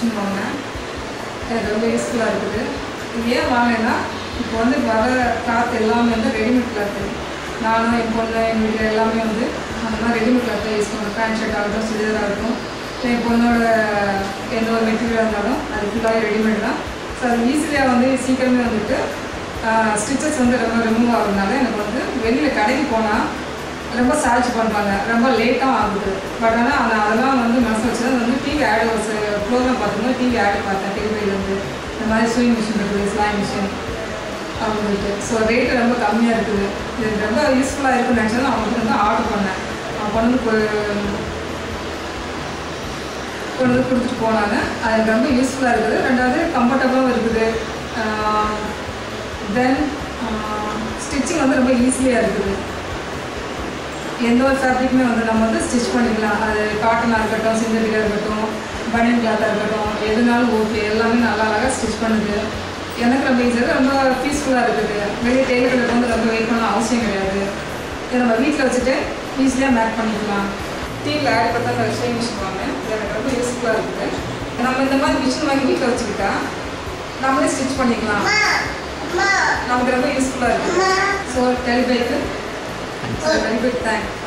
machine வாங்கினேன் எனக்கு ரொம்ப யூஸ்ஃபுல்லாக இருக்குது இது ஏன் வாங்கினேன்னா இப்போ வந்து வர கிளாத் எல்லாமே வந்து ரெடிமேட் கிளாத்து நானும் என் பொண்ணு என் வீட்டில் எல்லாமே வந்து அந்த மாதிரி ரெடிமேட் கிளாத் யூஸ் பண்ணுறோம் பேண்ட் ஷர்ட் ஆகட்டும் சுடிதார் ஆகட்டும் இல்லை என் பொண்ணோட எந்த ஒரு மெட்டீரியல் இருந்தாலும் அது ஃபுல்லாகவே ரெடிமேட் தான் ஸோ அது ஈஸியாக வந்து சீக்கிரமே வந்துட்டு ஸ்டிச்சஸ் வந்து ரொம்ப ரிமூவ் ஆகுறதுனால எனக்கு வந்து வெளியில் கடைக்கு போனால் ரொம்ப சார்ஜ் பண்ணுறாங்க ரொம்ப லேட்டாக ஆகுது பட் ஆனால் அந்த அதெல்லாம் வந்து மனசு வச்சு தான் வந்து டிவி ஆடு ஒரு ப்ரோக்ராம் பார்த்தோம்னா டிவி ஆடு பார்த்தேன் டிவிலேருந்து இந்த மாதிரி ஸ்விங் மிஷின் இருக்குது ஸ்லாய் மிஷின் அப்படின்ட்டு ஸோ ரேட்டு ரொம்ப கம்மியாக இருக்குது இது ரொம்ப யூஸ்ஃபுல்லாக இருக்குன்னு நினச்சா நான் அவங்களுக்கு வந்து ஆர்டர் பண்ணேன் அவன் கொண்டு வந்து கொ- கொண்டு வந்து கொடுத்துட்டு போனாங்க அது எனக்கு ரொம்ப யூஸ்ஃபுல்லாக இருக்குது ரெண்டாவது கம்ஃபர்டபுளாகவும் இருக்குது தென் ஸ்டிச்சிங் வந்து ரொம்ப ஈஸியாக இருக்குது எந்த ஒரு ஃபேப்ரிக்குமே வந்து நம்ம வந்து ஸ்டிச் பண்ணிக்கலாம் அது காட்டனாக இருக்கட்டும் சிந்தட்டிக்காக இருக்கட்டும் பனியன் கிளாத்தாக இருக்கட்டும் எதுனாலும் ஓகே எல்லாமே நல்லா அழகாக ஸ்டிச் பண்ணுது எனக்கு ரொம்ப ஈஸியாக ரொம்ப பீஸ்ஃபுல்லாக இருக்குது வெளியே டெய்லருக்கு வந்து ரொம்ப வெயிட் பண்ண அவசியம் கிடையாது இதை நம்ம வீட்டில் வச்சுட்டு ஈஸியாக மேக் பண்ணிக்கலாம் டிவியில் ஆட் பண்ண அந்த ஷேவிங் மிஷின் வாங்கினேன் இது எனக்கு ரொம்ப யூஸ்ஃபுல்லாக இருக்குது நம்ம இந்த மாதிரி மிஷின் வாங்கி வீட்டில் வச்சுக்கிட்டா நம்மளே ஸ்டிச் பண்ணிக்கலாம் நமக்கு ரொம்ப யூஸ்ஃபுல்லாக இருக்குது ஸோ டெலிபைக்கு வெரி குட் தேங்க்ஸ்